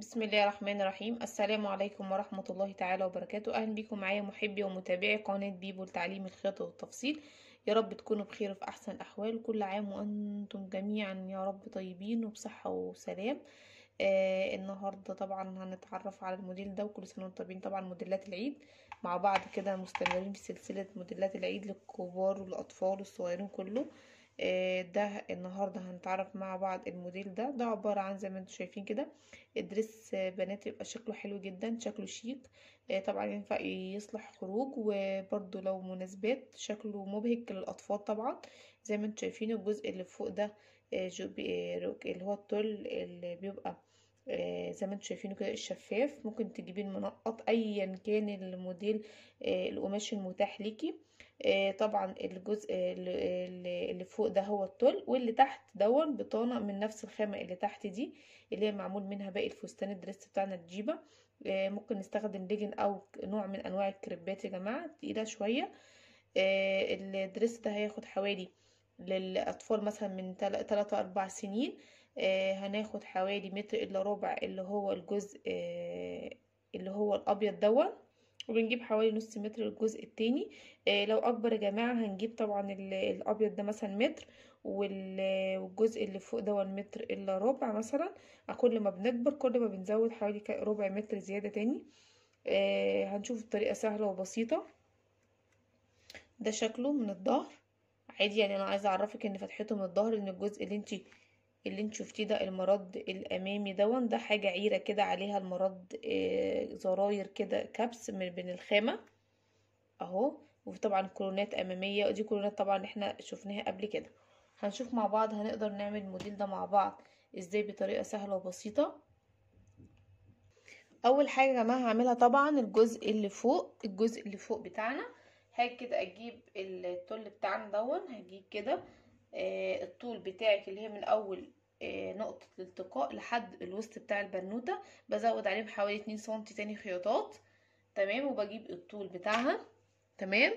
بسم الله الرحمن الرحيم السلام عليكم ورحمة الله تعالى وبركاته أهلا بكم معايا محبي ومتابعي قناة بيبو لتعليم الخياطة والتفصيل يا رب تكونوا بخير وفي أحسن الأحوال كل عام وأنتم جميعا يا رب طيبين وبصحة وسلام آه النهاردة طبعا هنتعرف على الموديل ده وكل سنة وانتم طيبين طبعا موديلات العيد مع بعض كده مستمرين في سلسلة موديلات العيد للكبار والأطفال والصغيرين كله آه، ده النهارده هنتعرف مع بعض الموديل ده ده عبارة عن زي ما انتم شايفين كده الدريس آه، بنات يبقى شكله حلو جدا شكله شيك آه، طبعا ينفع يصلح خروج وبرده لو مناسبات شكله مبهج للأطفال طبعا زي ما انتم شايفين الجزء اللي فوق ده اللي هو التل اللي بيبقى زي ما انتم شايفينه كده الشفاف ممكن تجيبيه المنقط ايا كان الموديل القماش المتاح ليكي طبعا الجزء اللي فوق ده هو التل واللي تحت دون بطانه من نفس الخامه اللي تحت دي اللي هي معمول منها باقي الفستان الدريس بتاعنا الجيبه ممكن نستخدم ليجن او نوع من انواع الكريبات يا جماعه تقيله شويه الدريس ده هياخد حوالي للاطفال مثلا من 3 4 سنين هناخد حوالي متر الا ربع اللي هو الجزء اللي هو الابيض دون وبنجيب حوالي نص متر الجزء التاني آه لو اكبر يا جماعة هنجيب طبعا الابيض ده مثلا متر والجزء اللي فوق ده متر الا ربع مثلا كل ما بنكبر كل ما بنزود حوالي ربع متر زيادة تاني آه هنشوف الطريقة سهلة وبسيطة ده شكله من الظهر عادي يعني انا عايزة اعرفك ان فتحته من الظهر ان الجزء اللي انتي اللي انت شفتيه ده المرد الامامي دون ده حاجه عيره كده عليها المرد آه زراير كده كبس من بين الخامه اهو وطبعا كولونات اماميه ودي كولونات طبعا احنا شفناها قبل كده هنشوف مع بعض هنقدر نعمل الموديل ده مع بعض ازاي بطريقه سهله وبسيطه اول حاجه يا جماعه هعملها طبعا الجزء اللي فوق الجزء اللي فوق بتاعنا هاجي كده اجيب التل بتاعنا دون هجيب كده آه الطول بتاعك اللي هي من اول آه نقطة الالتقاء لحد الوسط بتاع البنوتة بزود عليه بحوالي اتنين سنتي تاني خياطات تمام وبجيب الطول بتاعها تمام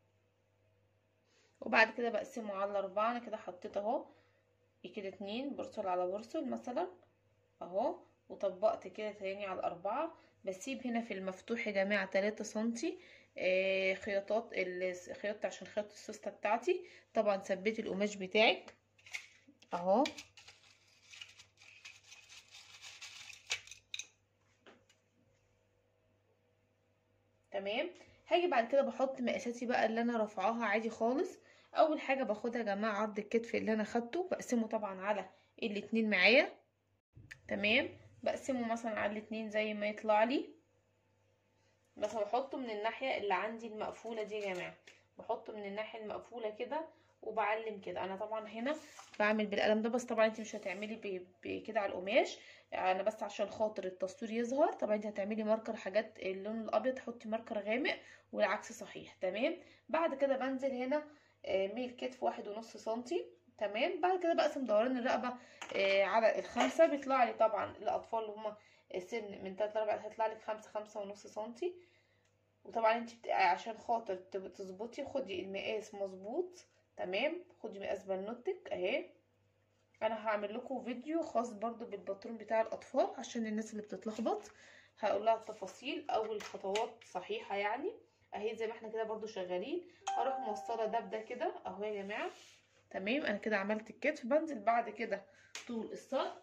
وبعد كده بقسمه على اربعة انا كده حطيت اهو كده اتنين برسل على برسل مثلا اهو وطبقت كده تاني على الاربعة بسيب هنا في المفتوح يا جماعة تلاتة سنتي آه خياطات الخياطة عشان خياطة السوستة بتاعتي طبعا ثبتي القماش بتاعك اهو تمام هاجي بعد كده بحط مقاساتي بقى اللي انا رافعاها عادي خالص اول حاجه باخدها يا جماعه عرض الكتف اللي انا خدته بقسمه طبعا على الاتنين معايا تمام بقسمه مثلا على الاتنين زي ما يطلع لي بس بحطه من الناحيه اللي عندي المقفوله دي يا جماعه بحطه من الناحيه المقفوله كده وبعلم كده انا طبعا هنا بعمل بالقلم ده بس طبعا انت مش هتعملي كده على القماش انا بس عشان خاطر التصوير يظهر طبعا انت هتعملي ماركر حاجات اللون الابيض تحطي ماركر غامق والعكس صحيح تمام بعد كده بنزل هنا ميل كتف واحد ونص سنتي تمام بعد كده بقسم دوران الرقبه على الخمسه بيطلع لي طبعا الاطفال اللي هم سن من 3 ل 4 هيطلع لك خمسة خمسة ونص سنتي وطبعا انت عشان خاطر تظبطي خدي المقاس مظبوط تمام خدي مقاس بنوتك اهي انا هعمل لكم فيديو خاص برضو بالباترون بتاع الاطفال عشان الناس اللي بتتلخبط هقول لها التفاصيل او الخطوات صحيحه يعني اهي زي ما احنا كده برضو شغالين هروح موصله ده بده كده اهو يا جماعه تمام انا كده عملت الكتف بنزل بعد كده طول الصدر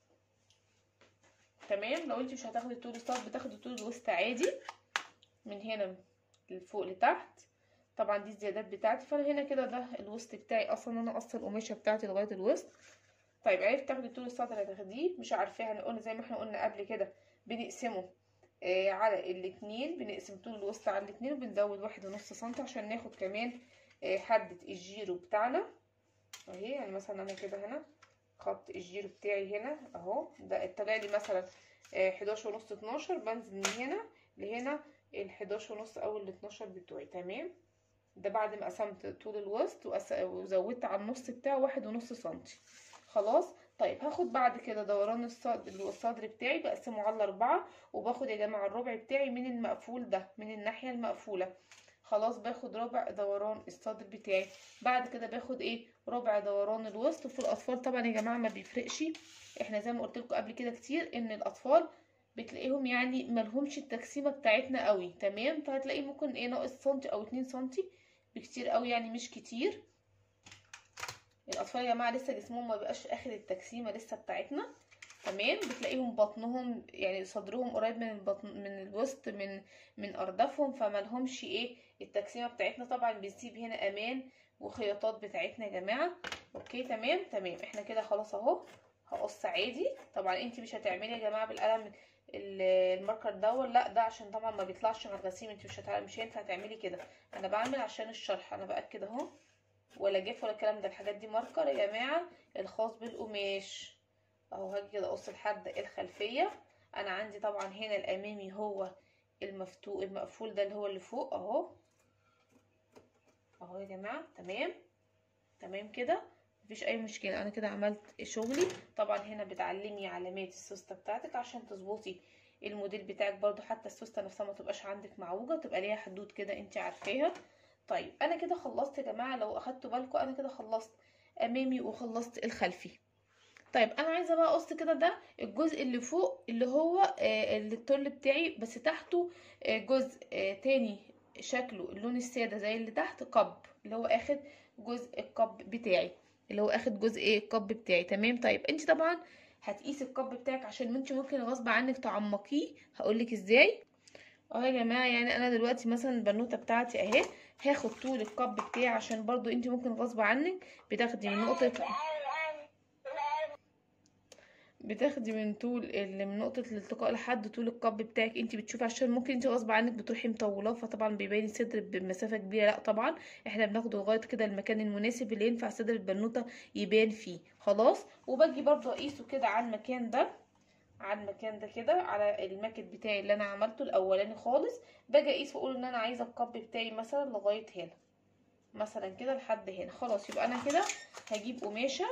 تمام لو انت مش هتاخدي طول الصدر بتاخدي طول الوسط عادي من هنا لفوق لتحت طبعا دي الزيادات بتاعتي فانا هنا كده ده الوسط بتاعي اصلا انا قص القماشه بتاعتي لغايه الوسط طيب عرفت تاخدي طول السطر هتاخديه مش عارفاه هنقول زي ما احنا قلنا قبل كده بنقسمه آه على الاتنين بنقسم طول الوسط على الاتنين وبنزود واحد ونص سنتي عشان ناخد كمان آه حدة الجيرو بتاعنا اهي يعني مثلا انا كده هنا خط الجيرو بتاعي هنا اهو ده طلع لي مثلا آه حداشر ونص اتناشر بنزل من هنا لهنا الحداشر ونص او الاتناشر بتوعي تمام ده بعد ما قسمت طول الوسط وزودت على النص بتاعه واحد ونص سنتي خلاص طيب هاخد بعد كده دوران الصدر الصدر بتاعي بقسمه على اربعة وباخد يا جماعه الربع بتاعي من المقفول ده من الناحيه المقفوله خلاص باخد ربع دوران الصدر بتاعي بعد كده باخد ايه ربع دوران الوسط وفي الاطفال طبعا يا جماعه ما بيفرقش احنا زي ما قلت لكم قبل كده كتير ان الاطفال بتلاقيهم يعني ملهمش التجسيمه بتاعتنا قوي تمام فهتلاقيه ممكن ايه ناقص سنتي او اتنين سنتي بكتير قوي يعني مش كتير الاطفال يا جماعه لسه جسمهم ما بقاش اخد التجسيمه لسه بتاعتنا تمام بتلاقيهم بطنهم يعني صدرهم قريب من البطن من الوسط من من اردافهم فملهمش ايه التجسيمه بتاعتنا طبعا بنسيب هنا امان وخياطات بتاعتنا يا جماعه اوكي تمام تمام احنا كده خلاص اهو هقص عادي طبعا انت مش هتعملي يا جماعه بالقلم الماركر دون لا ده عشان طبعا ما بيطلعش مع الغسيل انت مش هتع... مش هينفع تعملي كده انا بعمل عشان الشرح انا باكد اهو ولا جاف ولا الكلام ده الحاجات دي ماركر يا جماعه الخاص بالقماش اهو هاجي كده اقص الحده الخلفيه انا عندي طبعا هنا الامامي هو المفتوح المقفول ده اللي هو اللي فوق اهو اهو يا جماعه تمام تمام كده مفيش اي مشكله انا كده عملت شغلي طبعا هنا بتعلمي علامات السوسته بتاعتك عشان تظبطي الموديل بتاعك برضو حتى السوسته نفسها ما تبقاش عندك معوجه تبقى ليها حدود كده انت عارفاها طيب انا كده خلصت يا جماعه لو اخدتوا بالكم انا كده خلصت امامي وخلصت الخلفي طيب انا عايزه بقى اقص كده ده الجزء اللي فوق اللي هو آه اللي التل بتاعي بس تحته آه جزء آه تاني شكله اللون الساده زي اللي تحت قب اللي هو اخد جزء القب بتاعي اللي هو اخد جزء ايه القب بتاعي تمام طيب انت طبعا هتقيسي القب بتاعك عشان انت ممكن غصب عنك تعمقيه هقولك ازاي اه يا جماعه يعني انا دلوقتي مثلا البنوته بتاعتي اهي هاخد طول القب بتاعي عشان برضو انت ممكن غصب عنك بتاخدي من نقطه بتاخدي من طول اللي من نقطه الالتقاء لحد طول القب بتاعك انت بتشوفي عشان ممكن انت غصب عنك بتروحي مطولاه فطبعا بيبان الصدر بمسافه كبيره لا طبعا احنا بناخده لغايه كده المكان المناسب اللي ينفع صدر البنوته يبان فيه خلاص وباجي برضو اقيسه كده على المكان ده على المكان ده كده على الماكت بتاعي اللي انا عملته الاولاني خالص باجي اقيس واقول ان انا عايزه القب بتاعي مثلا لغايه هنا مثلا كده لحد هنا خلاص يبقى انا كده هجيب قماشه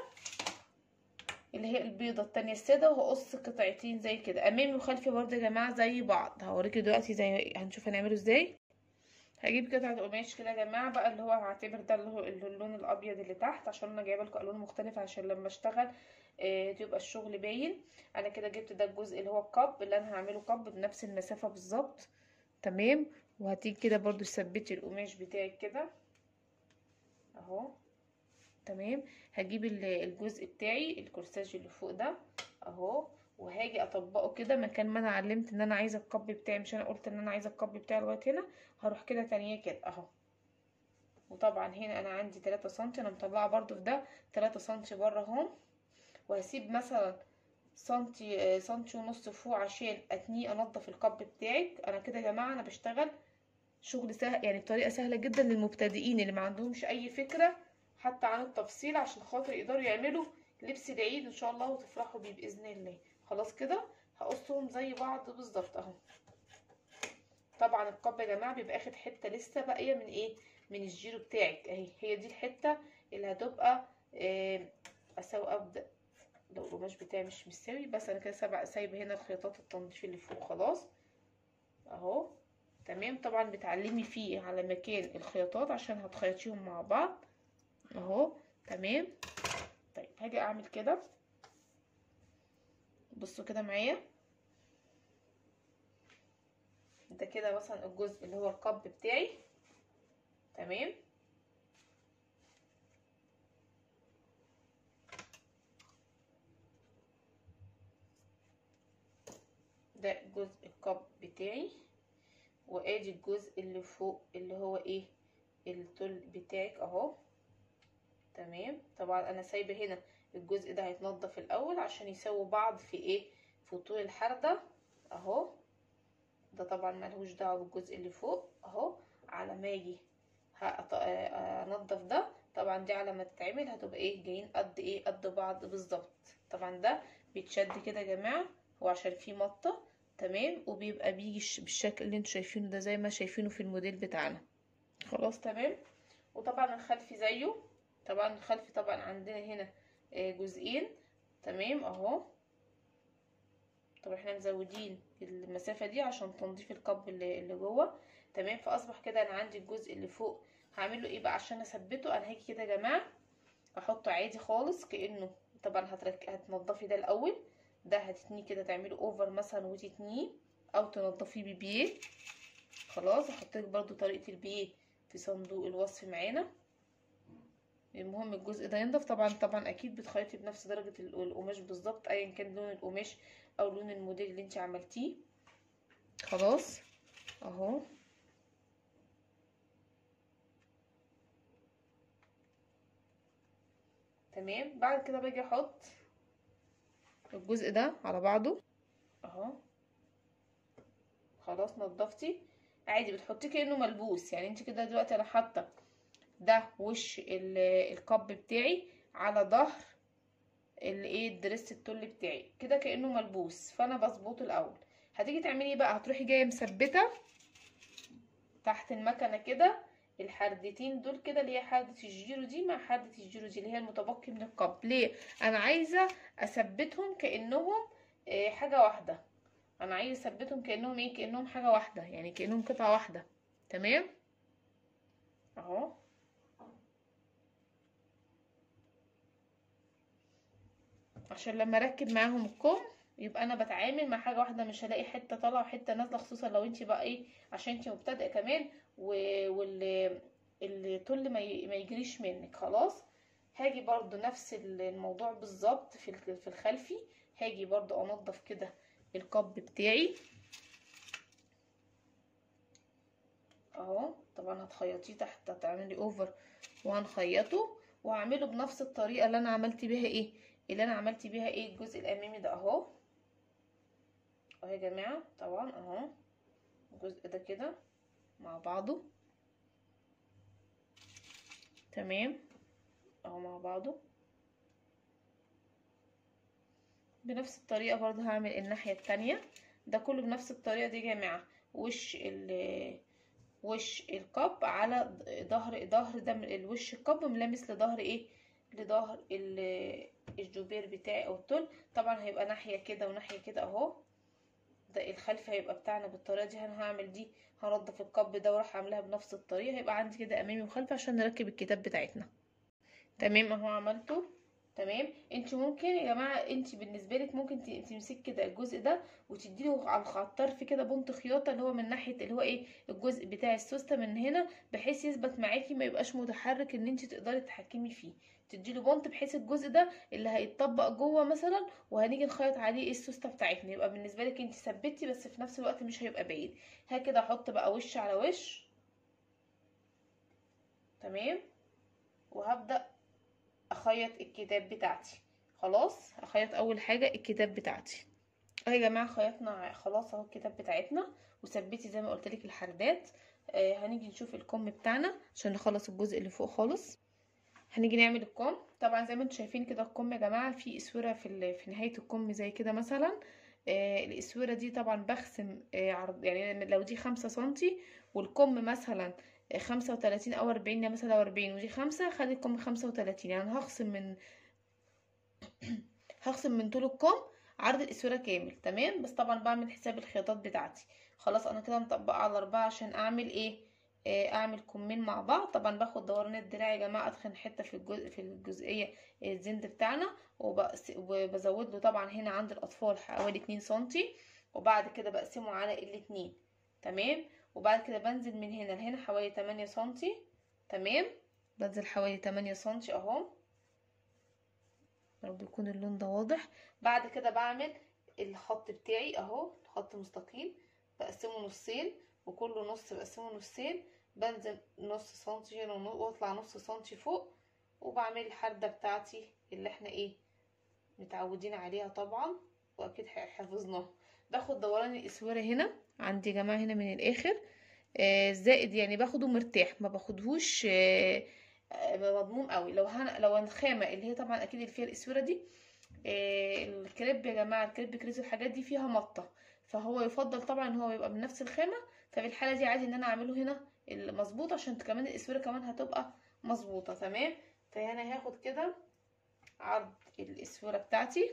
اللي هي البيضه التانية الساده وهقص قطعتين زي كده امامي وخلفي برضه يا جماعه زي بعض هوريكي دلوقتي زي هنشوف هنعمله ازاي هجيب قطعه قماش كده يا جماعه بقى اللي هو هعتبر ده اللي هو اللون الابيض اللي تحت عشان انا جايبه لكم الوان مختلفه عشان لما اشتغل آه تبقى الشغل باين انا كده جبت ده الجزء اللي هو القب اللي انا هعمله قب بنفس المسافه بالظبط تمام وهتيجي كده برضو تثبتي القماش بتاعك كده اهو تمام هجيب الجزء بتاعي الكورساج اللي فوق ده اهو وهاجي اطبقه كده مكان ما انا علمت ان انا عايزه القب بتاعي مش انا قلت ان انا عايزه القب بتاعي لغايه هنا هروح كده تانية كده اهو وطبعا هنا انا عندي 3 سم انا مطلعه برضو في ده 3 سم بره اهو وهسيب مثلا سنتي سنتي ونص فوق عشان اتنيه انضف القب بتاعك انا كده يا جماعه انا بشتغل شغل سهل يعني بطريقه سهله جدا للمبتدئين اللي ما عندهمش اي فكره حتى عن التفصيل عشان خاطر يقدروا يعملوا لبس العيد ان شاء الله وتفرحوا بيه باذن الله خلاص كده هقصهم زي بعض بالظبط اهو طبعا القب يا جماعه بيبقى اخد حته لسه باقيه من ايه من الجيرو بتاعك اهي هي دي الحته اللي هتبقى آه اسوي ابدا لو القماش بتاعي مش مستوي بس انا كده سايبه هنا الخياطات التنظيف اللي فوق خلاص اهو تمام طبعا بتعلمي فيه على مكان الخياطات عشان هتخيطيهم مع بعض اهو تمام طيب هاجي اعمل كده بصوا كده معايا ده كده مثلا الجزء اللي هو القب بتاعي تمام ده جزء القب بتاعي وادي الجزء اللي فوق اللي هو ايه التل بتاعك اهو تمام طبعا انا سايبه هنا الجزء ده هيتنضف الاول عشان يساووا بعض في ايه في طول الحردة اهو ده طبعا ملهوش دعوه بالجزء اللي فوق اهو على ما اجي انضف ده طبعا دي على ما تتعمل هتبقى ايه جايين قد ايه قد بعض بالظبط طبعا ده بيتشد كده يا جماعه هو عشان فيه مطه تمام وبيبقى بيجي بالشكل اللي انتوا شايفينه ده زي ما شايفينه في الموديل بتاعنا خلاص تمام وطبعا الخلفي زيه طبعا الخلفي طبعا عندنا هنا جزئين تمام اهو طبعا احنا مزودين المسافه دي عشان تنظيف القب اللي, اللي جوه تمام فاصبح كده انا عندي الجزء اللي فوق هعمل له ايه بقى عشان اثبته انا هاجي كده يا جماعه احطه عادي خالص كانه طبعا هترك... هتنضفي ده الاول ده هتتنيه كده تعملي اوفر مثلا وتتنيه او تنضفيه ببيه خلاص هحطلك برضو طريقة البيه في صندوق الوصف معانا المهم الجزء ده ينضف طبعا طبعا اكيد بتخيطي بنفس درجة القماش بالظبط ايا كان لون القماش او لون الموديل اللي انت عملتيه خلاص اهو تمام بعد كده باجي احط الجزء ده على بعضه اهو خلاص نضفتي عادي بتحطيه كانه ملبوس يعني انت كده دلوقتي انا حاطه ده وش الكب بتاعي على ظهر الايه الدريس التل بتاعي كده كانه ملبوس فانا بظبطه الاول هتيجي تعملي ايه بقى هتروحي جايه مثبته تحت المكنه كده الحردتين دول كده اللي هي حردة الجيرو دي مع حردة الجيرو دي اللي هي المتبقي من القب ليه انا عايزه اثبتهم كانهم آه حاجه واحده انا عايزه اثبتهم كانهم ايه كانهم حاجه واحده يعني كانهم قطعه واحده تمام اهو عشان لما اركب معاهم الكم يبقى انا بتعامل مع حاجه واحده مش هلاقي حته طالعه وحته نازله خصوصا لو انت بقى ايه عشان انت مبتدئه كمان وال الطل ما يجريش منك خلاص هاجي برضو نفس الموضوع بالظبط في في الخلفي هاجي برضو انضف كده الكب بتاعي اهو طبعا هتخيطيه تحت هتعملي اوفر وهنخيطه وهعمله بنفس الطريقه اللي انا عملت بيها ايه اللي انا عملت بيها ايه الجزء الامامي ده اهو اهو يا جماعه طبعا اهو الجزء ده كده مع بعضه تمام اهو مع بعضه بنفس الطريقه برضه هعمل الناحيه التانية ده كله بنفس الطريقه دي يا جماعه وش ال وش الكب على ظهر ظهر ده الوش الكب ملامس لظهر ايه لظهر الجوبير بتاعي او التل طبعا هيبقى ناحيه كده وناحيه كده اهو ده الخلف هيبقى بتاعنا بالطريقه دي انا هعمل دي هنضف الكب ده واروح اعملها بنفس الطريقه هيبقى عندي كده امامي وخلفي عشان نركب الكتاب بتاعتنا تمام اهو عملته تمام انت ممكن يا جماعه انت بالنسبه لك ممكن تمسك كده الجزء ده وتديله على الطرف كده بنط خياطه اللي هو من ناحيه اللي هو ايه الجزء بتاع السوسته من هنا بحيث يثبت معاكي ما يبقاش متحرك ان انت تقدري تتحكمي فيه تديله بنط بحيث الجزء ده اللي هيتطبق جوه مثلا وهنيجي نخيط عليه ايه السوسته بتاعتنا يبقى بالنسبه لك انت ثبتي بس في نفس الوقت مش هيبقى بعيد هكده احط بقى وش على وش تمام وهبدا اخيط الكتاب بتاعتي خلاص هخيط اول حاجه الكتاب بتاعتي اهي يا جماعه خيطنا خلاص اهو الكتاب بتاعتنا وثبتي زي ما قلت لك الحردات آه هنيجي نشوف الكم بتاعنا عشان نخلص الجزء اللي فوق خالص هنيجي نعمل الكم طبعا زي ما انتم شايفين كده الكم يا جماعه في اسوره في في نهايه الكم زي كده مثلا آه الاسوره دي طبعا بخسم آه عرض يعني لو دي خمسة سنتي والكم مثلا خمسة وتلاتين او اربعين مثلا لو اربعين ودي خمسة خلي الكم خمسة وتلاتين يعني هخصم من هخصم من طول الكم عرض الاسوره كامل تمام بس طبعا بعمل حساب الخياطات بتاعتي خلاص انا كده مطبقه على اربعة عشان اعمل ايه آه اعمل كمين مع بعض طبعا باخد دوران الدراع يا جماعه ادخل حته في الجزء في الجزئيه الزند بتاعنا وبزود له طبعا هنا عند الاطفال حوالي اتنين سنتي وبعد كده بقسمه على الاتنين تمام وبعد كده بنزل من هنا لهنا حوالي تمانية سنتي تمام بنزل حوالي تمانية سنتي اهو رب يكون اللون ده واضح بعد كده بعمل الخط بتاعي اهو خط مستقيم بقسمه نصين وكل نص بقسمه نصين بنزل نص سنتي هنا واطلع نص سنتي فوق وبعمل الحردة بتاعتي اللي احنا ايه متعودين عليها طبعا واكيد حفظناها باخد دوران الاسوره هنا عندي يا جماعه هنا من الاخر آه زائد يعني باخده مرتاح ما باخدهوش آه مضموم قوي لو هن... لو الخامه اللي هي طبعا اكيد اللي فيها الاسوره دي آه الكريب يا جماعه الكريب كريز الحاجات دي فيها مطه فهو يفضل طبعا ان هو يبقى من نفس الخامه ففي الحاله دي عادي ان انا اعمله هنا المظبوط عشان كمان الاسوره كمان هتبقى مظبوطه تمام فهنا هاخد كده عرض الاسوره بتاعتي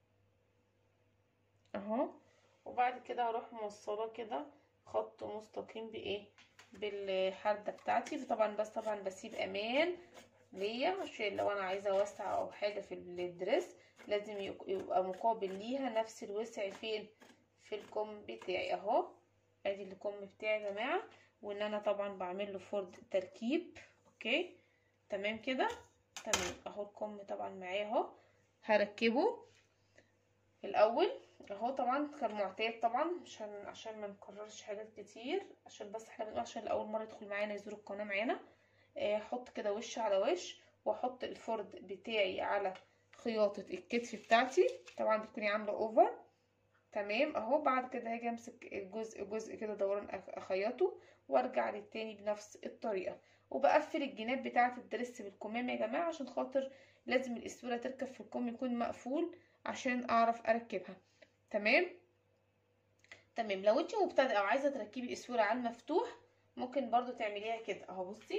اهو وبعد كده هروح موصله كده خط مستقيم بايه بالحرده بتاعتي فطبعا بس طبعا بسيب امان ليا عشان لو انا عايزه اوسع او حاجه في الدريس لازم يبقى مقابل ليها نفس الوسع فين في الكم بتاعي اهو ادي الكم بتاعي يا جماعه وان انا طبعا بعمل له فرد تركيب اوكي تمام كده تمام اهو الكم طبعا معايا اهو هركبه الاول اهو طبعا كالمعتاد طبعا عشان عشان ما نكررش حاجات كتير عشان بس احنا بنقول عشان لاول مره يدخل معانا يزور القناه معانا احط كده وش على وش واحط الفرد بتاعي على خياطه الكتف بتاعتي طبعا بتكوني عامله اوفر تمام اهو بعد كده هاجي امسك الجزء جزء كده دوران اخيطه وارجع للتاني بنفس الطريقه وبقفل الجناب بتاعه الدرس بالكمام يا جماعه عشان خاطر لازم الاسوره تركب في الكم يكون مقفول عشان اعرف اركبها تمام تمام لو انت مبتدئه او عايزه تركبي الاسوره على المفتوح ممكن برضو تعمليها كده اهو بصي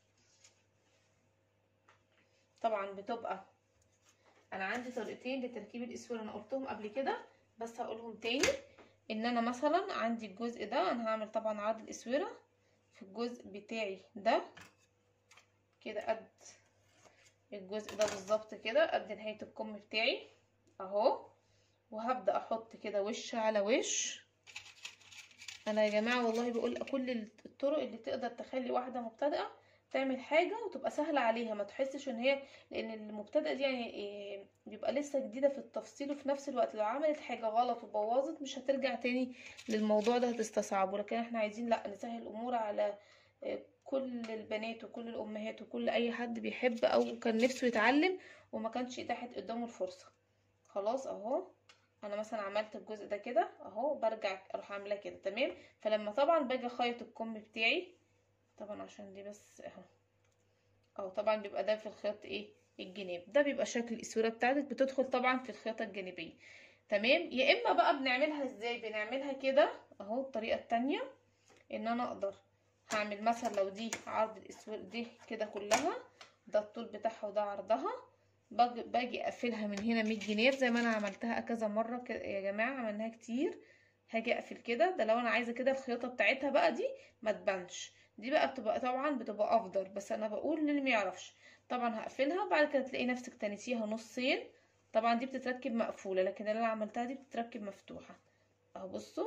طبعا بتبقى انا عندي طريقتين لتركيب الاسوره انا قلتهم قبل كده بس هقولهم تاني ان انا مثلا عندي الجزء ده انا هعمل طبعا عرض الاسوره في الجزء بتاعي ده كده قد الجزء ده بالظبط كده قد نهايه الكم بتاعي اهو وهبدا احط كده وش على وش انا يا جماعه والله بقول كل الطرق اللي تقدر تخلي واحده مبتدئه تعمل حاجه وتبقى سهله عليها ما تحسش ان هي لان المبتدئه دي يعني إيه بيبقى لسه جديده في التفصيل وفي نفس الوقت لو عملت حاجه غلط وبوظت مش هترجع تاني للموضوع ده هتستصعبه لكن احنا عايزين لا نسهل الامور على إيه كل البنات وكل الامهات وكل اي حد بيحب او كان نفسه يتعلم وما كانش اتاحت قدامه الفرصه خلاص اهو انا مثلا عملت الجزء ده كده اهو برجع اروح عاملاه كده تمام فلما طبعا باجي اخيط الكم بتاعي طبعا عشان دي بس اهو اهو طبعا بيبقى ده في الخياط ايه الجناب ده بيبقى شكل الاسوره بتاعتك بتدخل طبعا في الخياطه الجانبيه تمام يا اما بقى بنعملها ازاي بنعملها كده اهو الطريقه التانية ان انا اقدر هعمل مثلا لو دي عرض الاسوره دي كده كلها ده الطول بتاعها وده عرضها باجي اقفلها من هنا 100 جنيه زي ما انا عملتها كذا مره يا جماعه عملناها كتير هاجي اقفل كده ده لو انا عايزه كده الخياطه بتاعتها بقى دي ما تبانش دي بقى بتبقى طبعا بتبقى افضل بس انا بقول للي ما يعرفش طبعا هقفلها بعد كده تلاقي نفسك تنسيها نصين طبعا دي بتتركب مقفوله لكن اللي انا عملتها دي بتتركب مفتوحه اهو بصوا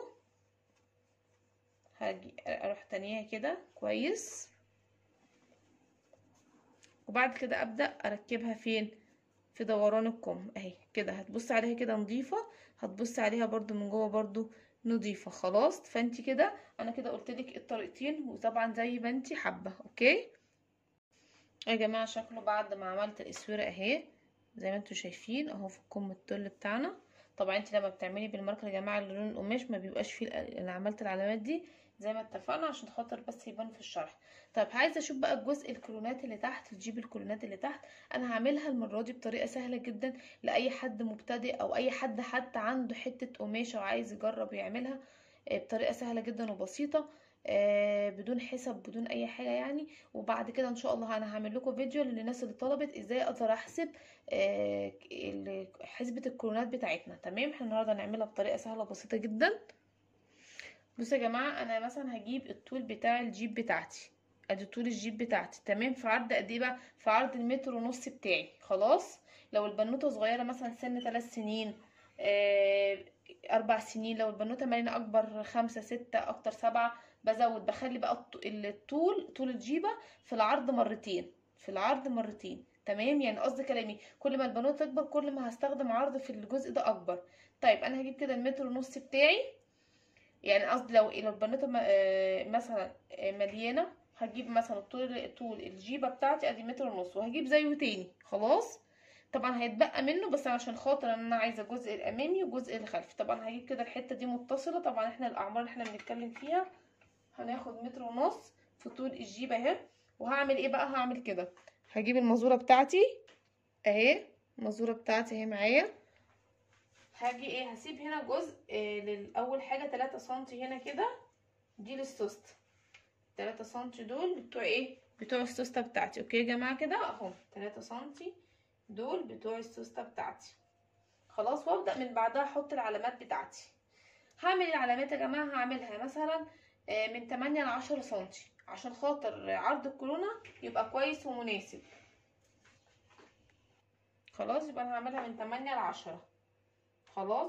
هاجي اروح تانيها كده كويس وبعد كده ابدا اركبها فين في دوران الكم اهي كده هتبص عليها كده نظيفه هتبص عليها برضو من جوه برضو نظيفه خلاص فانت كده انا كده قلت لك الطريقتين وطبعا زي ما انت حابه اوكي يا جماعه شكله بعد ما عملت الاسوره اهي زي ما انتم شايفين اهو في الكم التل بتاعنا طبعا انت لما بتعملي بالماركر يا جماعه لون القماش ما بيبقاش فيه انا عملت العلامات دي زي ما اتفقنا عشان خاطر بس يبان في الشرح طيب عايزه اشوف بقى الجزء الكولونات اللي تحت تجيب الكولونات اللي تحت انا هعملها المره دي بطريقه سهله جدا لاي حد مبتدئ او اي حد حتى عنده حته قماشه وعايز يجرب يعملها بطريقه سهله جدا وبسيطه بدون حسب بدون اي حاجه يعني وبعد كده ان شاء الله انا هعمل لكم فيديو للناس اللي طلبت ازاي اقدر احسب حسبه الكولونات بتاعتنا تمام احنا النهارده هنعملها بطريقه سهله بسيطه جدا بصوا يا جماعه انا مثلا هجيب الطول بتاع الجيب بتاعتي ادي طول الجيب بتاعتي تمام في عرض قد ايه بقى في عرض المتر ونص بتاعي خلاص لو البنوته صغيره مثلا سن ثلاث سنين آه اربع سنين لو البنوته مالينه اكبر خمسة ستة اكتر سبعة بزود بخلي بقى الطول طول الجيبه في العرض مرتين في العرض مرتين تمام يعني قصدي كلامي كل ما البنوته تكبر كل ما هستخدم عرض في الجزء ده اكبر طيب انا هجيب كده المتر ونص بتاعي يعني قصدي لو لو البنوته مثلا مليانه هجيب مثلا طول طول الجيبه بتاعتي ادي متر ونص وهجيب زيه تاني خلاص طبعا هيتبقى منه بس عشان خاطر ان انا عايزه الجزء الامامي والجزء الخلفي طبعا هجيب كده الحته دي متصله طبعا احنا الاعمار اللي احنا بنتكلم فيها هناخد متر ونص في طول الجيبه اهي وهعمل ايه بقى هعمل كده هجيب المزوره بتاعتي اهي المزوره بتاعتي اهي معايا هاجي ايه هسيب هنا جزء إيه للاول حاجه 3 سم هنا كده دي للسوست 3 سم دول بتوع ايه بتوع السوسته بتاعتي اوكي يا جماعه كده اهو 3 سم دول بتوع السوسته بتاعتي خلاص وابدا من بعدها احط العلامات بتاعتي هعمل العلامات يا جماعه هعملها مثلا من 8 ل 10 سم عشان خاطر عرض الكورونا يبقى كويس ومناسب خلاص يبقى انا هعملها من تمانية لعشرة خلاص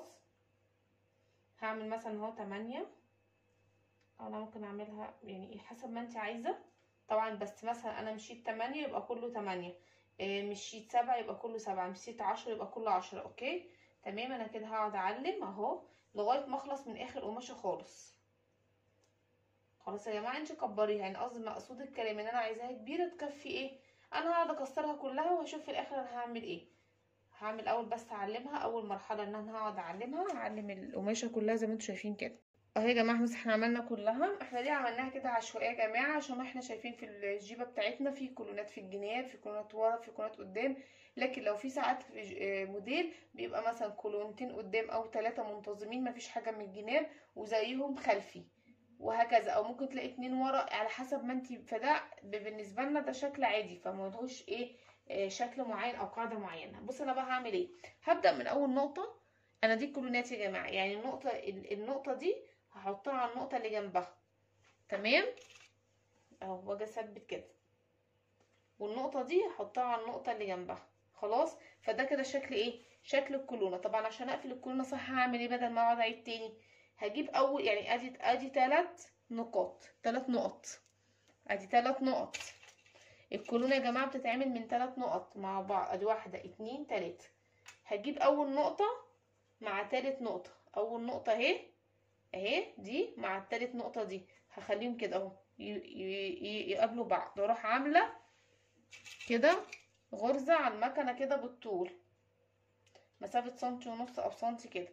هعمل مثلا اهو تمانية انا ممكن اعملها يعني حسب ما انت عايزة طبعا بس مثلا انا مشيت تمانية يبقى كله تمانية إيه مشيت سبعة يبقى كله سبعة مشيت عشرة يبقى كله عشرة اوكي تمام انا كده هقعد اعلم اهو لغاية ما اخلص من اخر قماشة خالص خلاص يا جماعة انت كبريها يعني قصدي مقصود الكلام ان انا عايزاها كبيرة تكفي ايه انا هقعد اكسرها كلها وهشوف في الاخر انا هعمل ايه هعمل اول بس اعلمها اول مرحله ان انا هقعد اعلمها اعلم القماشه كلها زي ما انتم شايفين كده اهو يا جماعه بس احنا عملنا كلها احنا ليه عملناها كده عشوائيه يا جماعه عشان احنا شايفين في الجيبه بتاعتنا في كولونات في الجناب في كولونات ورا في كولونات قدام لكن لو في ساعات في موديل بيبقى مثلا كولونتين قدام او ثلاثه منتظمين مفيش حاجه من الجناب وزيهم خلفي وهكذا او ممكن تلاقي اتنين ورا على حسب ما انت فده بالنسبه لنا ده شكل عادي فملهوش ايه شكل معين او قاعده معينه بص انا بقى هعمل ايه هبدا من اول نقطه انا دي الكولونات يا جماعه يعني النقطه النقطه دي هحطها على النقطه اللي جنبها تمام اهو واجي اثبت كده والنقطه دي هحطها على النقطه اللي جنبها خلاص فده كده شكل ايه شكل الكولونه طبعا عشان اقفل الكولونه صح هعمل ايه بدل ما اقعد اعيد تاني هجيب اول يعني ادي ادي تلات نقاط تلات نقط ادي تلات نقط الكولونة يا جماعة بتتعمل من تلات نقط مع بعض ادي واحدة اتنين تلاتة هجيب اول نقطة مع تالت نقطة اول نقطة اهي اهي دي مع التالت نقطة دي هخليهم كده اهو يقابلوا بعض واروح عاملة كده غرزة على المكنة كده بالطول مسافة سنتي ونص او سنتي كده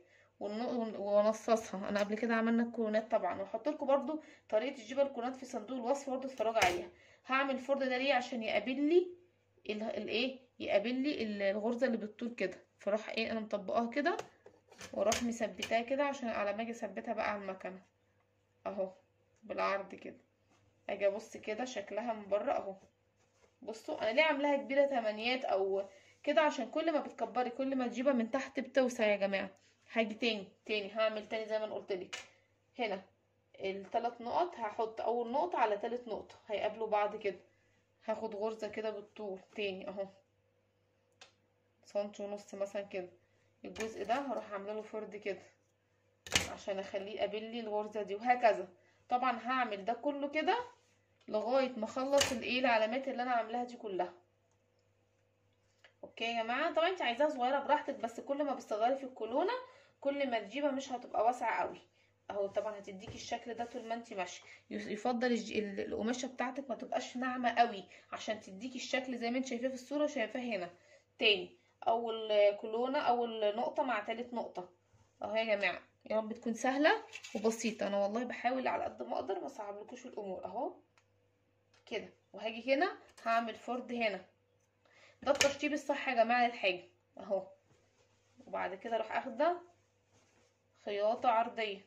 ونصصها انا قبل كده عملنا الكولونات طبعا واحط لكم برده طريقه الجبل الكولونات في صندوق الوصف برده اتفرجوا عليها هعمل الفرد ده ليه عشان يقابل لي الايه يقابل لي الغرزه اللي بالطول كده فراح ايه انا مطبقاها كده واروح مثبتاها كده عشان على ما اجي اثبتها بقى على المكنه اهو بالعرض كده اجي ابص كده شكلها من بره اهو بصوا انا ليه عاملاها كبيره تمانيات او كده عشان كل ما بتكبري كل ما تجيبها من تحت بتوسع يا جماعه هاجي تاني تاني هعمل تاني زي ما انا قلت لك هنا الثلاث نقط هحط اول نقطة على تالت نقطة هيقابلوا بعض كده هاخد غرزة كده بالطول تاني اهو سنتي ونص مثلا كده الجزء ده هروح عامله له فرد كده عشان اخليه يقابل لي الغرزة دي وهكذا طبعا هعمل ده كله كده لغاية ما اخلص الايه العلامات اللي انا عاملاها دي كلها اوكي يا جماعه طبعا انت عايزاها صغيره براحتك بس كل ما بتصغري في الكولونه كل ما الجيبه مش هتبقى واسعه قوي اهو طبعا هتديكي الشكل ده طول ما انت ماشيه يفضل القماشه بتاعتك ما تبقاش ناعمه قوي عشان تديكي الشكل زي ما انت شايفاه في الصوره وشايفاه هنا تاني اول كولونه اول نقطه مع تالت نقطه اهو يا جماعه يا رب تكون سهله وبسيطه انا والله بحاول على قد ما اقدر ما اصعبلكوش الامور اهو كده وهاجي هنا هعمل فرد هنا ده التشطيب الصح يا جماعه للحاجه اهو وبعد كده اروح اخده خياطه عرضيه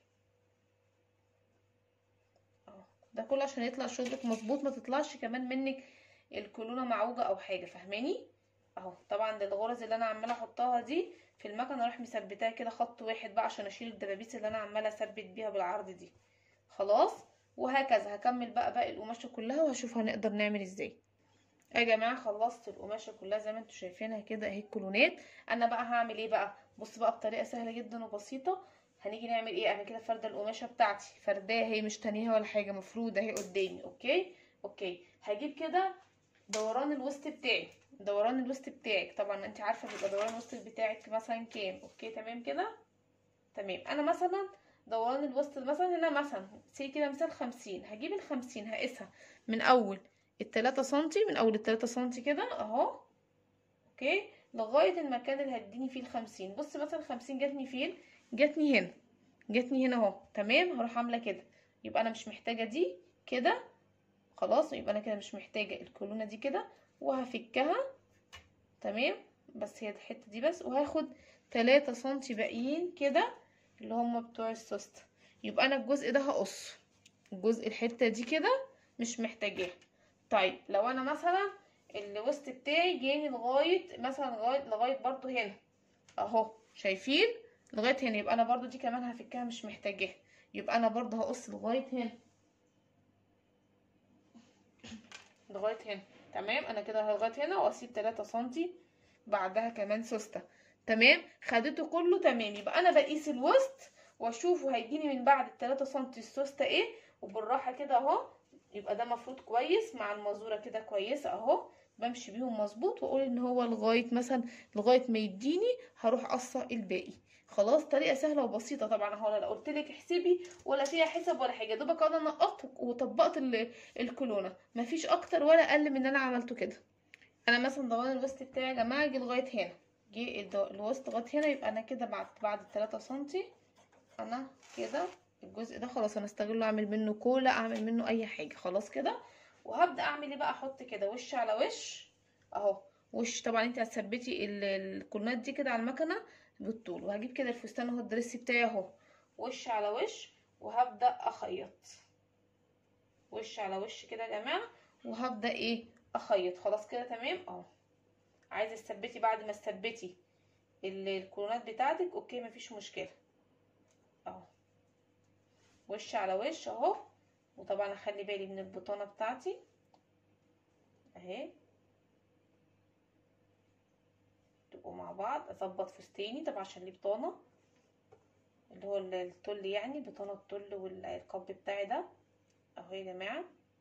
اهو ده كله عشان يطلع شغلك مظبوط ما تطلعش كمان منك الكولونه معوجه او حاجه فاهماني اهو طبعا ده الغرز اللي انا عماله احطها دي في المكنه اروح مثبتاها كده خط واحد بقى عشان اشيل الدبابيس اللي انا عماله اثبت بيها بالعرض دي خلاص وهكذا هكمل بقى باقي القماشه كلها وهشوف هنقدر نعمل ازاي يا جماعه خلصت القماشه كلها زي ما انتم شايفينها كده اهي الكولونات انا بقى هعمل ايه بقى بص بقى بطريقه سهله جدا وبسيطه هنيجي نعمل ايه انا كده فارده القماشه بتاعتي فرداها هي مش تانيها ولا حاجه مفروده اهي قدامي اوكي اوكي هجيب كده دوران الوسط بتاعي دوران الوسط بتاعك طبعا انت عارفه بيبقى دوران الوسط بتاعك مثلا كام اوكي تمام كده تمام انا مثلا دوران الوسط مثلا هنا مثلا سي كده مثال خمسين هجيب الخمسين هقيسها من اول التلاتة سنتي من اول التلاتة سنتي كده اهو اوكي لغاية المكان اللي هتديني فيه الخمسين بص مثلا الخمسين جاتني فين جاتني هنا جاتني هنا اهو تمام هروح عاملة كده يبقى انا مش محتاجة دي كده خلاص يبقى انا كده مش محتاجة الكولونة دي كده وهفكها تمام بس هي الحتة دي بس وهاخد تلاتة سنتي باقيين كده اللي هم بتوع السوست يبقى انا الجزء ده هقص الجزء الحتة دي كده مش محتاجاها طيب لو انا مثلا الوسط بتاعي جاني لغاية مثلا لغاية لغاية برضو هنا اهو شايفين لغاية هنا يبقى انا برضو دي كمان هفكها مش محتاجاها يبقى انا برضو هقص لغاية هنا لغاية هنا تمام انا كده لغاية هنا واسيب تلاتة سنتي بعدها كمان سوسته تمام خدته كله تمام يبقى انا بقيس الوسط واشوفه هيجيني من بعد التلاتة سنتي السوسته ايه وبالراحه كده اهو يبقى ده مفروض كويس مع المازوره كده كويسه اهو بمشي بيهم مظبوط واقول ان هو لغايه مثلا لغايه ما يديني هروح قصه الباقي خلاص طريقه سهله وبسيطه طبعا اهو لا قلت لك احسبي ولا فيها حسب ولا حاجه دوبك انا نقطت وطبقت الكولونه مفيش اكتر ولا اقل من اللي انا عملته كده انا مثلا ضوان الوسط بتاعي يا جماعه جه لغايه هنا جه الوسط لغايه هنا يبقى انا كده بعد بعد التلاتة سنتي انا كده الجزء ده خلاص انا استغله اعمل منه كولا اعمل منه اي حاجه خلاص كده وهبدا اعمل ايه بقى احط كده وش على وش اهو وش طبعا انت هتثبتي الكولونات دي كده على المكنه بالطول وهجيب كده الفستان اهو الدريس بتاعي اهو وش على وش وهبدا اخيط وش على وش كده يا جماعه وهبدا ايه اخيط خلاص كده تمام اهو عايزه تثبتي بعد ما تثبتي الكولونات بتاعتك اوكي مفيش مشكله اهو وش على وش اهو وطبعا اخلي بالي من البطانه بتاعتي اهي تبقوا مع بعض اظبط فستاني طبعا عشان ليه بطانه اللي هو التل يعني بطانه التل والقب بتاعي ده اهو يا جماعه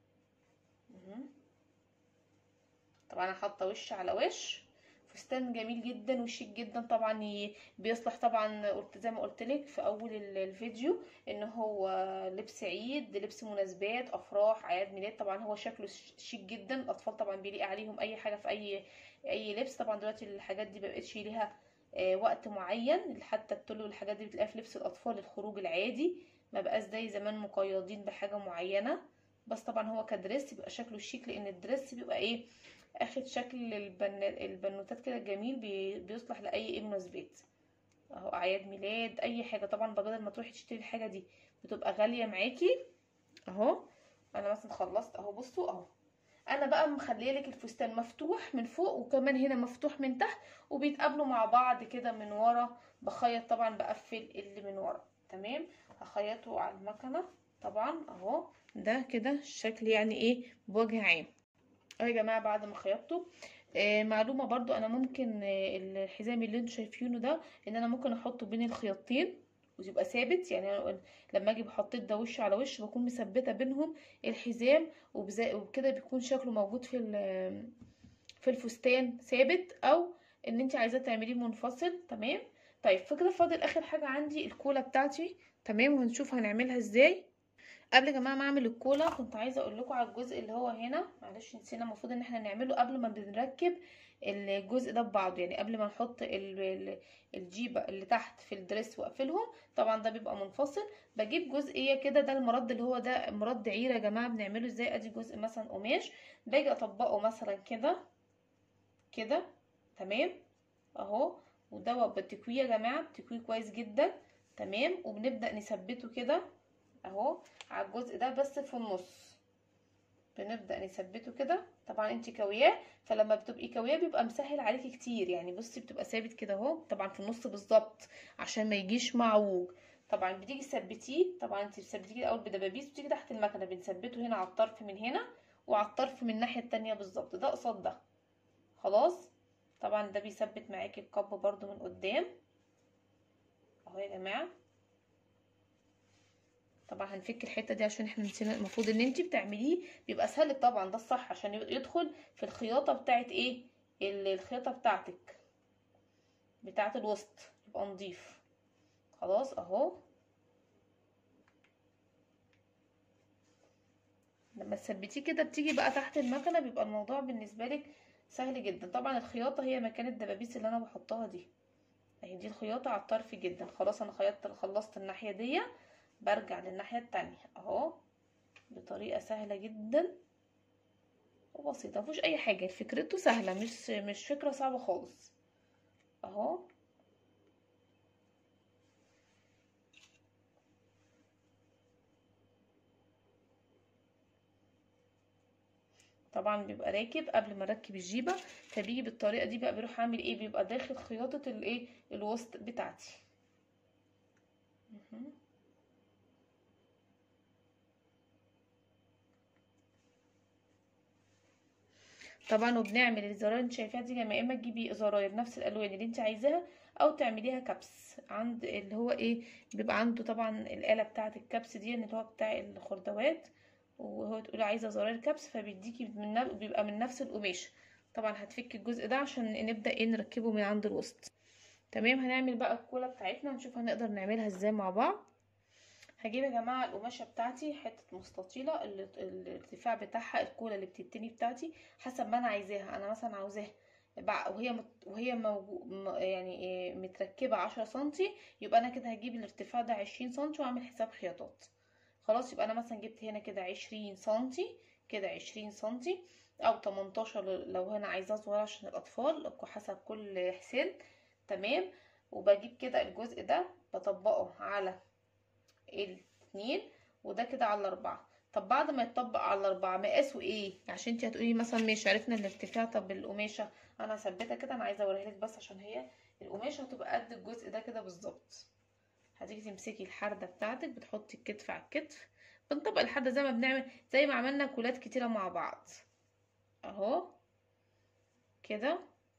طبعا انا حاطه وش على وش فستان جميل جدا وشيك جدا طبعا بيصلح طبعا قلت زي ما قلت لك في اول الفيديو ان هو لبس عيد لبس مناسبات افراح اعياد ميلاد طبعا هو شكله شيك جدا الاطفال طبعا بيليق عليهم اي حاجه في اي اي لبس طبعا دلوقتي الحاجات دي مبقتش ليها وقت معين حتى التل والحاجات دي بتلاقيها في لبس الاطفال الخروج العادي ما بقاش زي زمان مقيدين بحاجه معينه بس طبعا هو كدريس بيبقى شكله شيك لان الدريس بيبقى ايه اخد شكل البن... البنوتات كده جميل بي... بيصلح لاي ايه مناسبات اهو اعياد ميلاد اي حاجه طبعا بدل ما تروحي تشتري الحاجه دي بتبقى غاليه معاكي اهو انا مثلا خلصت اهو بصوا اهو انا بقى مخليه لك الفستان مفتوح من فوق وكمان هنا مفتوح من تحت وبيتقابلوا مع بعض كده من ورا بخيط طبعا بقفل اللي من ورا تمام هخيطه على المكنه طبعا اهو ده كده الشكل يعني ايه بوجه عام اهو يا جماعه بعد ما خيطته آه معلومه برضو انا ممكن آه الحزام اللي انتوا شايفينه ده ان انا ممكن احطه بين الخياطين ويبقى ثابت يعني أنا لما اجي بحطيت ده وش على وش بكون مثبته بينهم الحزام وبكده بيكون شكله موجود في في الفستان ثابت او ان انت عايزاه تعمليه منفصل تمام طيب فكده فاضل اخر حاجه عندي الكولا بتاعتي تمام وهنشوف هنعملها ازاي قبل يا جماعه ما اعمل الكولا كنت عايزه اقول لكم على الجزء اللي هو هنا معلش نسينا المفروض ان احنا نعمله قبل ما بنركب الجزء ده ببعضه يعني قبل ما نحط الجيبه اللي تحت في الدريس واقفلهم طبعا ده بيبقى منفصل بجيب جزئيه كده ده المرد اللي هو ده مرد عيره يا جماعه بنعمله ازاي ادي جزء مثلا قماش باجي اطبقه مثلا كده كده تمام اهو وده بتكويه يا جماعه بتكويه كويس جدا تمام وبنبدا نثبته كده اهو على الجزء ده بس في النص بنبدا نثبته كده طبعا انت كوياه فلما بتبقي كوياه بيبقى مسهل عليكي كتير يعني بصي بتبقى ثابت كده اهو طبعا في النص بالظبط عشان ما يجيش معوج طبعا بتيجي تثبتيه طبعا انت بتثبتيه الاول بدبابيس بتيجي تحت المكنه بنثبته هنا على الطرف من هنا وعلى الطرف من الناحيه التانية بالظبط ده قصاد ده خلاص طبعا ده بيثبت معاكي القب برده من قدام اهو يا جماعه طبعا هنفك الحته دي عشان احنا نسينا المفروض ان انت بتعمليه بيبقى سهل طبعا ده الصح عشان يدخل في الخياطه بتاعت ايه الخياطه بتاعتك بتاعت الوسط يبقى نضيف خلاص اهو لما تثبتيه كده بتيجي بقى تحت المكنه بيبقى الموضوع بالنسبه لك سهل جدا طبعا الخياطه هي مكان الدبابيس اللي انا بحطها دي اهي دي الخياطه على الطرف جدا خلاص انا خيطت خلصت الناحيه دي برجع للناحية التانية اهو بطريقة سهلة جدا وبسيطة مفيش اي حاجة فكرته سهلة مش مش فكرة صعبة خالص اهو طبعا بيبقى راكب قبل ما اركب الجيبه فبيجي بالطريقه دي بقى بيروح اعمل ايه بيبقى داخل خياطه الايه الوسط بتاعتي طبعا وبنعمل الزراير اللي انت شايفاها دي يا اما تجيبي زراير نفس الالوان اللي انت عايزاها او تعمليها كبس عند اللي هو ايه بيبقى عنده طبعا الاله بتاعه الكبس دي اللي هو بتاع الخردوات وهو تقولي عايزه زراير كبس فبيديكي من بيبقى من نفس القماش طبعا هتفكي الجزء ده عشان نبدا ايه نركبه من عند الوسط تمام هنعمل بقى الكولا بتاعتنا نشوف هنقدر نعملها ازاي مع بعض هجيب يا جماعه القماشه بتاعتي حته مستطيله الارتفاع بتاعها الكولا اللي بتتني بتاعتي حسب ما انا عايزاها انا مثلا عاوزاها وهي مت... وهي موجو... يعني إيه متركبه عشرة سنتي يبقى انا كده هجيب الارتفاع ده عشرين سنتي واعمل حساب خياطات خلاص يبقى انا مثلا جبت هنا كده عشرين سنتي كده عشرين سنتي او تمنتاشر لو هنا عايزاه صغير عشان الاطفال حسب كل حسين تمام وبجيب كده الجزء ده بطبقه على الاتنين وده كده على الاربعة طب بعد ما يتطبق على الاربعة مقاسه ايه عشان انت هتقولي مثلا ماشي عرفنا الارتفاع طب القماشة انا ثبتها كده انا عايزه اوريها لك بس عشان هي القماشة هتبقى قد الجزء ده كده بالظبط هتيجي تمسكي الحردة بتاعتك بتحطي الكتف على الكتف بنطبق الحردة زي ما بنعمل زي ما عملنا كولات كتيرة مع بعض اهو كده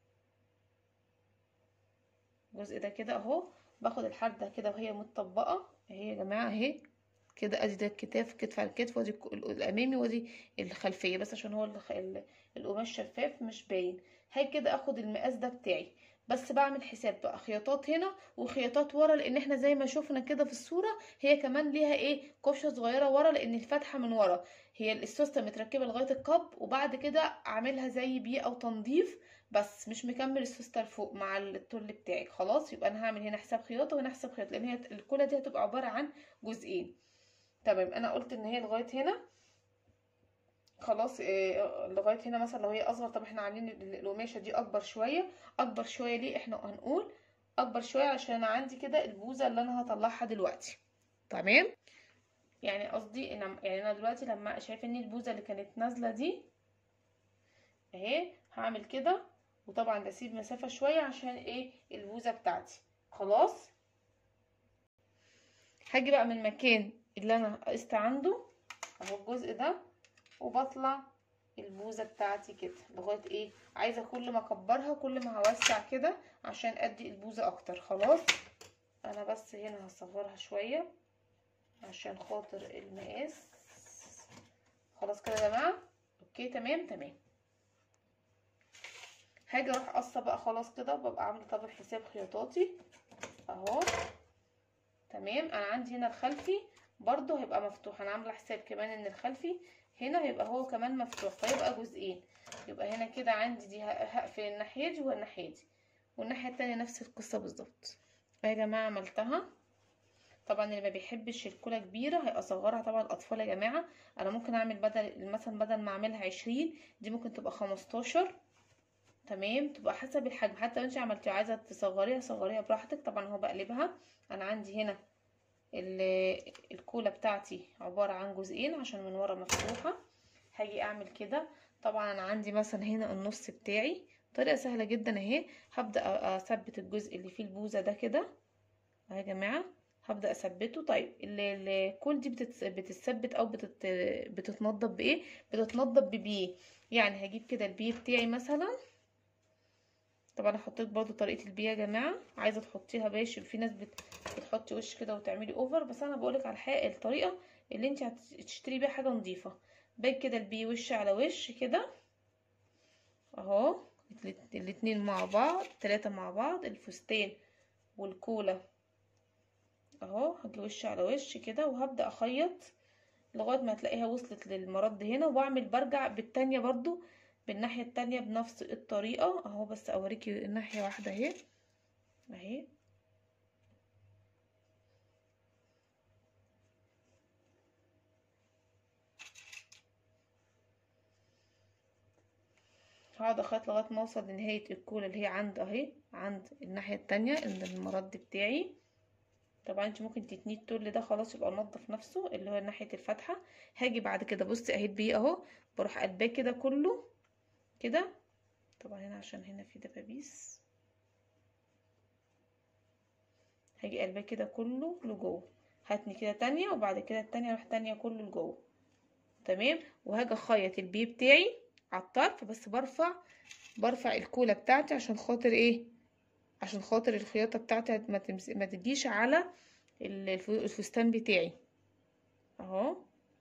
الجزء ده كده اهو باخد الحردة كده وهي متطبقة اهي يا جماعة اهي كده ادي ده الكتاف كتف على الكتف وادي الامامي وادي الخلفية بس عشان هو القماش شفاف مش باين هاجي كده اخد المقاس ده بتاعي بس بعمل حساب بقى خياطات هنا وخياطات ورا لان احنا زي ما شفنا كده في الصورة هي كمان ليها ايه كفشة صغيرة ورا لان الفتحة من ورا هي السوستة متركبة لغاية القب وبعد كده اعملها زي بيه او تنظيف بس مش مكمل السوستة لفوق مع التل بتاعك خلاص يبقى انا هعمل هنا حساب خياطة وهنا حساب خياطة لان هي الكولا دي هتبقى عبارة عن جزئين تمام انا قلت ان هي لغاية هنا خلاص إيه لغايه هنا مثلا لو هي اصغر طب احنا عاملين القماشه دي اكبر شويه اكبر شويه ليه احنا هنقول اكبر شويه عشان انا عندي كده البوزه اللي انا هطلعها دلوقتي تمام يعني قصدي ان يعني انا دلوقتي لما شايفه ان البوزه اللي كانت نازله دي اهي هعمل كده وطبعا بسيب مسافه شويه عشان ايه البوزه بتاعتي خلاص هاجي بقى من المكان اللي انا قست عنده اهو الجزء ده وبطلع البوزه بتاعتي كده لغايه ايه عايزه كل ما اكبرها كل ما هوسع كده عشان ادي البوزه اكتر خلاص انا بس هنا هصغرها شويه عشان خاطر المقاس خلاص كده يا جماعه اوكي تمام تمام هاجي اروح قصه بقى خلاص كده وببقى عامله طبعا حساب خياطاتي اهو تمام انا عندي هنا الخلفي برضو هيبقى مفتوح انا عامله حساب كمان ان الخلفي هنا هيبقى هو كمان مفتوح فيبقى جزئين يبقى هنا كده عندي دي هقفل الناحيه دي والناحيه دي والناحيه التانية نفس القصه بالظبط يا جماعه عملتها طبعا اللي ما بيحبش الكولا كبيره هيصغرها طبعا الاطفال يا جماعه انا ممكن اعمل بدل مثلا بدل ما اعملها عشرين دي ممكن تبقى خمستاشر تمام تبقى حسب الحجم حتى لو انت عملتي عايزه تصغريها صغريها براحتك طبعا هو بقلبها انا عندي هنا الكولا بتاعتي عبارة عن جزئين عشان من ورا مفتوحة هاجي اعمل كده طبعا انا عندي مثلا هنا النص بتاعي طريقة سهلة جدا اهي هبدأ اثبت الجزء اللي فيه البوزة ده كده اهي يا جماعة هبدأ اثبته طيب الكول دي بتتثبت او بتت... بتتنضف بايه بتتنضف ببيه يعني هجيب كده البيه بتاعي مثلا طبعا حطيت برضو طريقه البيه يا جماعه عايزه تحطيها باش في ناس بت... بتحطي وش كده وتعملي اوفر بس انا بقولك على الحقيقه الطريقه اللي انت هتشتري بيها حاجه نظيفه باجي كده البيه وش على وش كده اهو الاتنين مع بعض تلاتة مع بعض الفستان والكولا اهو هجي وش على وش كده وهبدا اخيط لغايه ما تلاقيها وصلت للمرد هنا واعمل برجع بالتانية برضو بالناحية التانية بنفس الطريقة اهو بس اوريكي الناحية واحدة اهي اهي هقعد اخيط لغايه ما اوصل لنهايه الكولا اللي هي عند اهي عند الناحيه التانية عند المرد بتاعي طبعا انت ممكن تتنيه التل ده خلاص يبقى نضف نفسه اللي هو ناحيه الفتحه هاجي بعد كده بصي اهي بيه اهو بروح قلباه كده كله كده طبعا هنا عشان هنا في دبابيس هاجي قلباه كده كله لجوه هاتني كده تانية وبعد كده التانية اروح تانية كله لجوه تمام وهاجي اخيط البيه بتاعي على الطرف بس برفع برفع الكولا بتاعتي عشان خاطر ايه عشان خاطر الخياطه بتاعتي ما تمس... ما تجيش على الفستان بتاعي اهو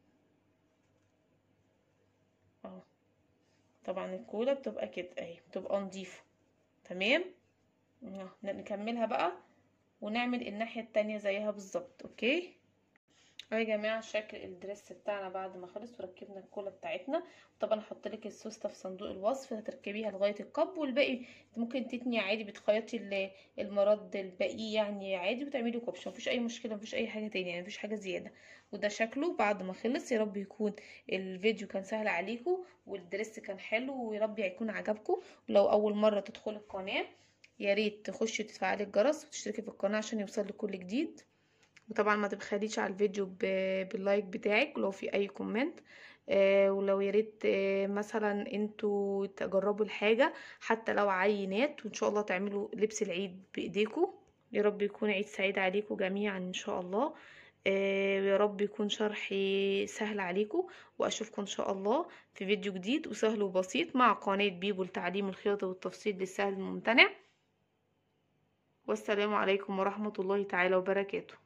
اهو طبعا الكولا بتبقى كده اهي بتبقى نظيفه تمام نكملها بقى ونعمل الناحيه التانية زيها بالظبط اوكي اهو يا جماعه شكل الدريس بتاعنا بعد ما خلص وركبنا الكولا بتاعتنا طبعا هحط لك السوسته في صندوق الوصف هتركبيها لغايه القب والباقي ممكن تتني عادي بتخيطي المرد الباقي يعني عادي وتعملي كوبش مفيش اي مشكله مفيش اي حاجه تاني يعني مفيش حاجه زياده وده شكله بعد ما خلص يا رب يكون الفيديو كان سهل عليكم والدريس كان حلو ويا رب يكون عجبكم ولو اول مره تدخلي القناه يا ريت تخشي تفعلي الجرس وتشتركي في القناه عشان يوصل لك كل جديد وطبعا ما تبخليش على الفيديو باللايك بتاعك ولو في اي كومنت آه ولو ياريت آه مثلا انتوا تجربوا الحاجة حتى لو عينات وان شاء الله تعملوا لبس العيد بايديكم يا رب يكون عيد سعيد عليكم جميعا ان شاء الله آه يا رب يكون شرحي سهل عليكم واشوفكم ان شاء الله في فيديو جديد وسهل وبسيط مع قناة بيبو لتعليم الخياطة والتفصيل للسهل الممتنع والسلام عليكم ورحمة الله تعالى وبركاته